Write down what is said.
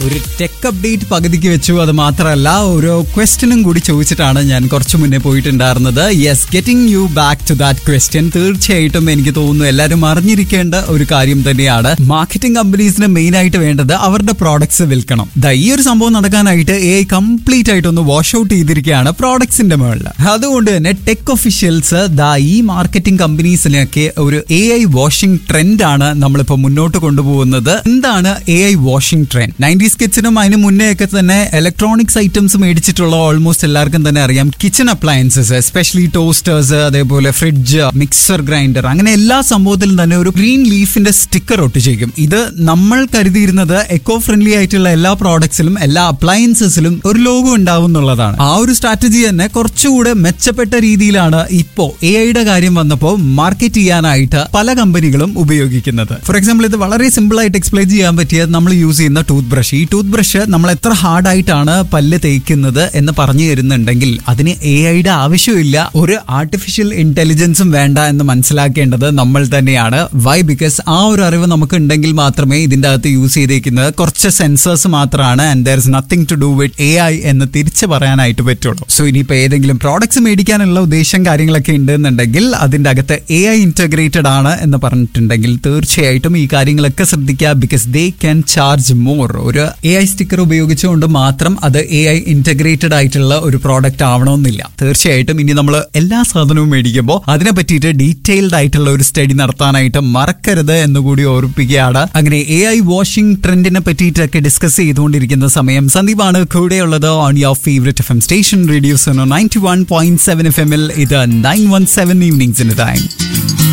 ഒരു tech update പകുതിക്ക് വെച്ചു അത് മാത്രമല്ല ഒരു ക്വസ്റ്റ്യനും കൂടി ചോദിച്ചിട്ടാണ് ഞാൻ കുറച്ചു മുന്നേ പോയിട്ടുണ്ടായിരുന്നത് yes getting you back to that question തീർച്ചയായിട്ടും എനിക്ക് തോന്നുന്നു എല്ലാവരും അറിഞ്ഞിരിക്കേണ്ട ഒരു കാര്യം തന്നെയാണ് മാർക്കറ്റിംഗ് കമ്പനീസിന് മെയിൻ ആയിട്ട് വേണ്ടത് അവരുടെ പ്രോഡക്ട്സ് വിൽക്കണം ദാ ഈ ഒരു സംഭവം നടക്കാനായിട്ട് എ ഐ കംപ്ലീറ്റ് ആയിട്ട് ഒന്ന് വാഷ് ഔട്ട് ചെയ്തിരിക്കുകയാണ് പ്രോഡക്ട്സിന്റെ മുകളിൽ അതുകൊണ്ട് തന്നെ ടെക് ഒഫീഷ്യൽസ് ദാ ഈ മാർക്കറ്റിംഗ് കമ്പനീസിനൊക്കെ ഒരു എ ഐ വാഷിംഗ് ട്രെൻഡ് ആണ് നമ്മളിപ്പോ മുന്നോട്ട് കൊണ്ടുപോകുന്നത് എന്താണ് A I washing trend nineties കിച്ചനും അതിന് മുന്നേ ഒക്കെ തന്നെ ഇലക്ട്രോണിക്സ് ഐറ്റംസ് മേടിച്ചിട്ടുള്ള ഓൾമോസ്റ്റ് എല്ലാവർക്കും തന്നെ അറിയാം കിച്ചൺ അപ്ലയൻസസ് എസ്പെഷ്യലി ടോസ്റ്റേഴ്സ് അതേപോലെ ഫ്രിഡ്ജ് മിക്സർ ഗ്രൈൻഡർ അങ്ങനെ എല്ലാ സംഭവത്തിലും തന്നെ ഒരു ഗ്രീൻ ലീഫിന്റെ സ്റ്റിക്കർ ഒട്ടിച്ചേക്കും ഇത് നമ്മൾ കരുതിയിരുന്നത് എക്കോ ഫ്രണ്ട്ലി ആയിട്ടുള്ള എല്ലാ പ്രോഡക്ട്സിലും എല്ലാ അപ്ലയൻസസിലും ഒരു ലോഗോ ഉണ്ടാവും എന്നുള്ളതാണ് ആ ഒരു സ്ട്രാറ്റജി തന്നെ കുറച്ചുകൂടെ മെച്ചപ്പെട്ട രീതിയിലാണ് ഇപ്പോ എ ഐയുടെ കാര്യം വന്നപ്പോൾ മാർക്കറ്റ് ചെയ്യാനായിട്ട് പല കമ്പനികളും ഉപയോഗിക്കുന്നത് ഫോർ എക്സാമ്പിൾ ഇത് വളരെ സിമ്പിൾ ആയിട്ട് എക്സ്പ്ലെയിൻ ചെയ്യാൻ പറ്റിയത് നമ്മൾ യൂസ് ചെയ്യുന്ന ടൂത്ത് ബ്രഷ് ഈ ടൂത്ത് ബ്രഷ് നമ്മൾ എത്ര ഹാർഡ് ആയിട്ടാണ് പല്ല് തേക്കുന്നത് എന്ന് പറഞ്ഞു തരുന്നുണ്ടെങ്കിൽ അതിന് എ ഐയുടെ ആവശ്യമില്ല ഒരു ആർട്ടിഫിഷ്യൽ ഇന്റലിജൻസും വേണ്ട എന്ന് മനസ്സിലാക്കേണ്ടത് നമ്മൾ തന്നെയാണ് വൈ ബിക്കോസ് ആ ഒരു അറിവ് നമുക്ക് ഉണ്ടെങ്കിൽ മാത്രമേ ഇതിന്റെ അകത്ത് യൂസ് ചെയ്തേക്കുന്നത് കുറച്ച് സെൻസേഴ്സ് മാത്രമാണ് and there is nothing to do with A I എന്ന് തിരിച്ചു പറയാനായിട്ട് പറ്റുള്ളൂ സോ ഇനിയിപ്പോൾ ഏതെങ്കിലും പ്രോഡക്ട്സ് മേടിക്കാനുള്ള ഉദ്ദേശം കാര്യങ്ങളൊക്കെ ഉണ്ടെന്നുണ്ടെങ്കിൽ അതിന്റെ അകത്ത് എ ഐ ഇന്റഗ്രേറ്റഡ് ആണ് എന്ന് പറഞ്ഞിട്ടുണ്ടെങ്കിൽ തീർച്ചയായിട്ടും ഈ കാര്യങ്ങളൊക്കെ ശ്രദ്ധിക്കുക because they can charge more ഒരു എ ഐ സ്റ്റിക്കർ ഉപയോഗിച്ചുകൊണ്ട് മാത്രം അത് എ ഐ ഇന്റഗ്രേറ്റഡ് ആയിട്ടുള്ള ഒരു പ്രോഡക്റ്റ് ആവണമെന്നില്ല തീർച്ചയായിട്ടും ഇനി നമ്മൾ എല്ലാ സാധനവും മേടിക്കുമ്പോൾ അതിനെ പറ്റിയിട്ട് ഡീറ്റെയിൽഡ് ആയിട്ടുള്ള ഒരു സ്റ്റഡി നടത്താനായിട്ട് മറക്കരുത് എന്നുകൂടി ഓർപ്പിക്കുകയാണ് അങ്ങനെ എ ഐ വാഷിംഗ് ട്രെൻഡിനെ പറ്റിയിട്ടൊക്കെ ഡിസ്കസ് ചെയ്തുകൊണ്ടിരിക്കുന്ന സമയം സന്ദീപാണ് കൂടെയുള്ളത് on your favourite F M station radio Sono ninety one point seven F എമ്മിൽ ഇത് നയൻ വൺ സെവൻ ഈവനിങ്സിന്റെ ടൈം